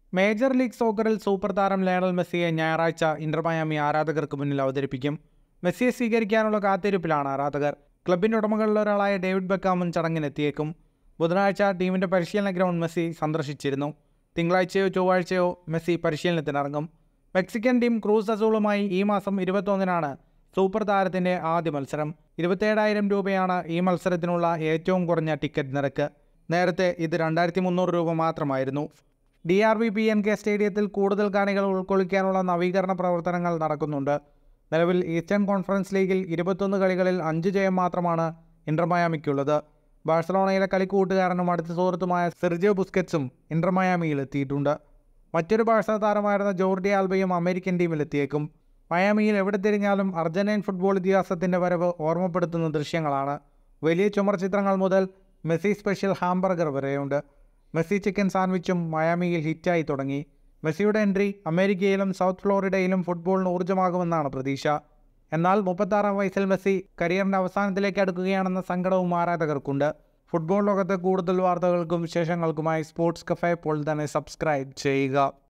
major league സോക്കറിൽ super താരം Lionel മെസ്സിയെ ഞായറാഴ്ച ഇന്റർ മയാമി ആരാധകർക്ക് മുന്നിൽ അവതരിപ്പിക്കും മെസ്സിയെ സ്വീകരിക്കാനുള്ള കാത്തിരിപ്പിലാണ് ആരാധകർ ക്ലബിൻ്റെ ഉടമകളിലൊരാളായ ഡേവിഡ് ബെക്കാമും ചടങ്ങിനെത്തിയേക്കും ബുധനാഴ്ച ടീമിൻ്റെ പരിശീലന ഗ്രൗണ്ട് മെസ്സി സന്ദർശിച്ചിരുന്നു തിങ്കളാഴ്ചയോ ചൊവ്വാഴ്ചയോ മെസ്സി പരിശീലനത്തിനിറങ്ങും മെക്സിക്കൻ ടീം ക്രൂസ് അസൂളുമായി ഈ മാസം ഇരുപത്തൊന്നിനാണ് സൂപ്പർ താരത്തിൻ്റെ ആദ്യ മത്സരം ഇരുപത്തേഴായിരം രൂപയാണ് ഈ മത്സരത്തിനുള്ള ഏറ്റവും കുറഞ്ഞ ടിക്കറ്റ് നിരക്ക് നേരത്തെ ഇത് രണ്ടായിരത്തി മുന്നൂറ് രൂപ മാത്രമായിരുന്നു D R B P N K സ്റ്റേഡിയത്തിൽ കൂടുതൽ കാണികൾ ഉൾക്കൊള്ളിക്കാനുള്ള നവീകരണ പ്രവർത്തനങ്ങൾ നടക്കുന്നുണ്ട് നിലവിൽ ഈസ്റ്റേൺ കോൺഫറൻസ് ലീഗിൽ ഇരുപത്തൊന്ന് കളികളിൽ അഞ്ച് ജയം മാത്രമാണ് ഇന്റർ മയാമിക്കുള്ളത് ബാഴ്സലോണയിലെ കളിക്കൂട്ടുകാരനും അടുത്ത സുഹൃത്തുമായ സെർജിയോ ബുസ്കറ്റ്സും ഇന്റർ മയാമിയിൽ എത്തിയിട്ടുണ്ട് മറ്റൊരു ബാഴ്സ താരമായിരുന്ന ജോർഡി ആൽബയും അമേരിക്കൻ ടീമിലെത്തിയേക്കും മയാമിയിൽ എവിടെ തിരിഞ്ഞാലും അർജന്റീൻ ഫുട്ബോൾ ഇതിഹാസത്തിൻ്റെ വരവ് ഓർമ്മപ്പെടുത്തുന്ന ദൃശ്യങ്ങളാണ് വലിയ ചുമർ ചിത്രങ്ങൾ മുതൽ മെസ്സി സ്പെഷ്യൽ ഹാംബർഗർ വരെയുണ്ട് മെസ്സി ചിക്കൻ സാൻഡ്വിച്ചും മയാമിയിൽ ഹിറ്റായി തുടങ്ങി മെസ്സിയുടെ എൻട്രി അമേരിക്കയിലും സൗത്ത് ഫ്ലോറിഡയിലും ഫുട്ബോളിന് ഊർജ്ജമാകുമെന്നാണ് പ്രതീക്ഷ എന്നാൽ മുപ്പത്താറാം വയസ്സിൽ മെസ്സി കരിയറിൻ്റെ അവസാനത്തിലേക്ക് അടുക്കുകയാണെന്ന സങ്കടവും ആരാധകർക്കുണ്ട് ഫുട്ബോൾ ലോകത്തെ കൂടുതൽ വാർത്തകൾക്കും വിശേഷങ്ങൾക്കുമായി സ്പോർട്സ് കഫേ ഇപ്പോൾ തന്നെ സബ്സ്ക്രൈബ് ചെയ്യുക